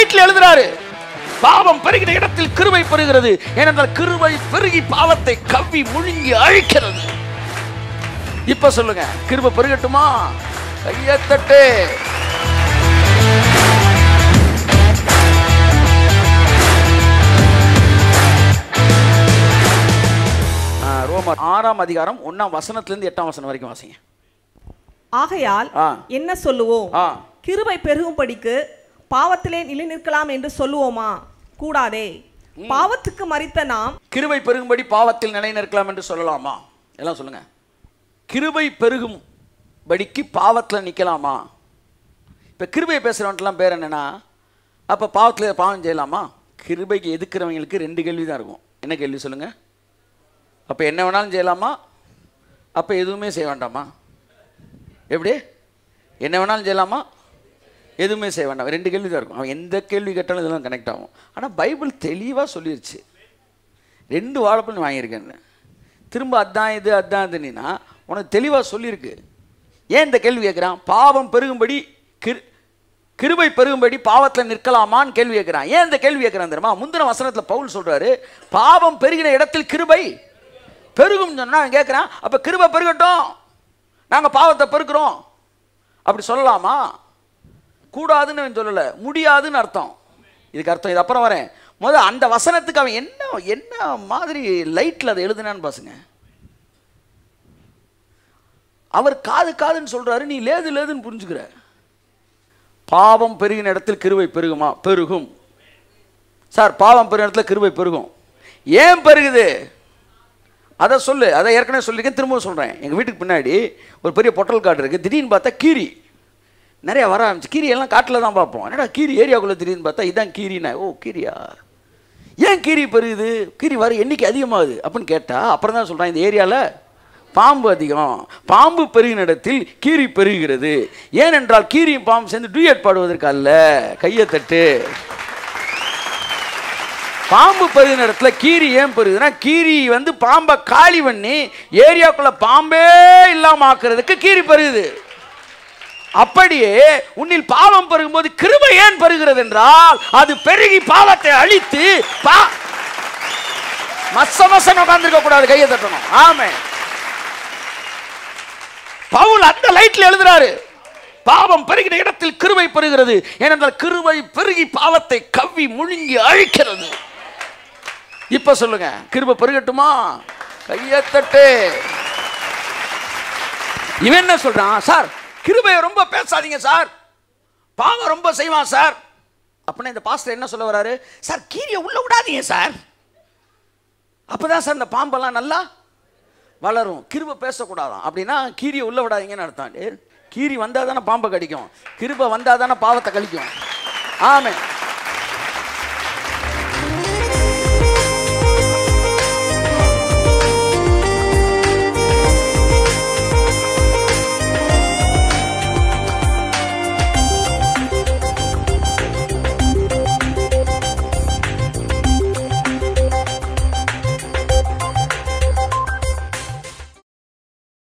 லைட்ல எழுதுறாரு பாவம் பெருகிற இடத்தில் கிருபை பெறுகிறது ஏனென்றால் கிருபை பெருகி பாவத்தை கவ்வி முழுங்கி அழிக்கிறது இப்ப சொல்லுங்க கிருபை பெருகட்டுமா கையத்தட்டு ஆ, ரோமர் ஆறாம் அதிகாரம் ஒண்ணாம் வசனத்திலிருந்து எட்டாம் வசனம் வரைக்கும் வாசிங்க ஆகையால் ஆ. என்ன சொல்லுவோம் ஆ கிருபை பெருகும்படிக்கு பாவத்திலே நிலை நிற்கலாம் என்று சொல்லுவோமா கூடாதே பாவத்துக்கு மறித்த நாம் கிருபை பெருகும்படி பாவத்தில் நிலை நிற்கலாம் என்று சொல்லலாமா எல்லாம் சொல்லுங்க கிருபை பெருகும்படிக்கு பாவத்தில் நிற்கலாமா இப்போ கிருபை பேசுகிறவன்ட்டுலாம் பேர் என்னன்னா அப்போ பாவத்தில் பாவம் செய்யலாமா கிருபைக்கு எதுக்குறவங்களுக்கு ரெண்டு கேள்வி தான் இருக்கும் என்ன கேள்வி சொல்லுங்க அப்போ என்ன வேணாலும் செய்யலாமா அப்போ எதுவுமே செய்ய வேண்டாமா எப்படி என்ன வேணாலும் செய்யலாமா எதுவுமே செய்ய வேண்டாம் ரெண்டு கேள்வி தான் இருக்கும் அவன் எந்த கேள்வி கேட்டாலும் இதெல்லாம் கனெக்ட் ஆகும் ஆனால் பைபிள் தெளிவாக சொல்லிருச்சு ரெண்டு வாழைப்பழம் வாங்கியிருக்கேன்னு திரும்ப அதான் இது அதான் இதுன்னா உனக்கு தெளிவாக சொல்லியிருக்கு ஏன் இந்த கேள்வி கேட்குறான் பாவம் பெருகும்படி கிரு கிருபை பெருகும்படி பாவத்தில் நிற்கலாமான்னு கேள்வி கேட்குறான் ஏன் இந்த கேள்வி கேட்குறான் தெரியுமா முந்தின வசனத்தில் பவுல் சொல்றாரு பாவம் பெருகின இடத்தில் கிருபை பெருகும் சொன்னா அவன் கேட்குறான் அப்போ கிருபை பெருகட்டும் நாங்கள் பாவத்தை பெருக்கிறோம் அப்படி சொல்லலாமா கூடாதுன்னு அவன் சொல்லலை முடியாதுன்னு அர்த்தம் இதுக்கு அர்த்தம் இது அப்புறம் வரேன் முதல்ல அந்த வசனத்துக்கு அவன் என்ன என்ன மாதிரி லைட்டில் அதை எழுதுனான்னு பாசுங்க அவர் காது காதுன்னு சொல்றாரு நீ லேது லேதுன்னு புரிஞ்சுக்கிற பாவம் பெருகின இடத்தில் கிருபை பெருகுமா பெருகும் சார் பாவம் பெருகின இடத்துல கிருபை பெருகும் ஏன் பெருகுது அதை சொல்லு அதை ஏற்கனவே சொல்லியிருக்கேன் திரும்பவும் சொல்கிறேன் எங்கள் வீட்டுக்கு பின்னாடி ஒரு பெரிய பொட்டல் காடு இருக்குது திடீர்னு பார்த்தா கீரி நிறைய வர ஆரம்பிச்சு கீரி எல்லாம் காட்டில் தான் பார்ப்போம் என்னடா கீரி ஏரியாக்குள்ளே திடீர்னு பார்த்தா இதான் கீரினா ஓ கீரியா ஏன் கீரி பெருகுது கீரி வர எண்ணிக்கை அதிகமாகுது அப்படின்னு கேட்டால் அப்புறம் தான் சொல்கிறான் இந்த ஏரியாவில் பாம்பு அதிகம் பாம்பு பெருகின இடத்தில் கீரி பெருகுகிறது ஏனென்றால் கீரியும் பாம்பு சேர்ந்து டூயட் பாடுவதற்கு அல்ல கையை தட்டு பாம்பு பெருகின இடத்துல கீரி ஏன் பெருகுதுன்னா கீரி வந்து பாம்பை காலி பண்ணி ஏரியாக்குள்ள பாம்பே இல்லாம ஆக்குறதுக்கு கீரி பெருகுது அப்படியே உன்னில் பாவம் பெருகும்போது கிருபை ஏன் பெருகிறது என்றால் அது பெருகி பாவத்தை அழித்து பா மச மசன் உட்கார்ந்துருக்க கூடாது கையை தட்டணும் ஆமே பவுல் அந்த லைட்ல எழுதுறாரு பாவம் பெருகின இடத்தில் கிருபை பெறுகிறது ஏனென்றால் கிருபை பெருகி பாவத்தை கவ்வி முழுங்கி அழிக்கிறது இப்ப சொல்லுங்க கிருபை பெருகட்டுமா கையத்தட்டு இவன் என்ன சொல்றான் சார் கிருபையை ரொம்ப பேசாதீங்க சார் பாவம் ரொம்ப செய்வான் சார் அப்படின்னா இந்த பாஸ்டர் என்ன சொல்ல வராரு சார் கீரியை உள்ள விடாதீங்க சார் அப்பதான் சார் இந்த பாம்பெல்லாம் நல்லா வளரும் கிருபை பேசக்கூடாதாம் அப்படின்னா கீரியை உள்ள விடாதீங்கன்னு அர்த்தம் டேய், கீரி வந்தால் தானே பாம்பை கடிக்கும் கிருபை வந்தால் தானே பாவத்தை கழிக்கும் ஆமே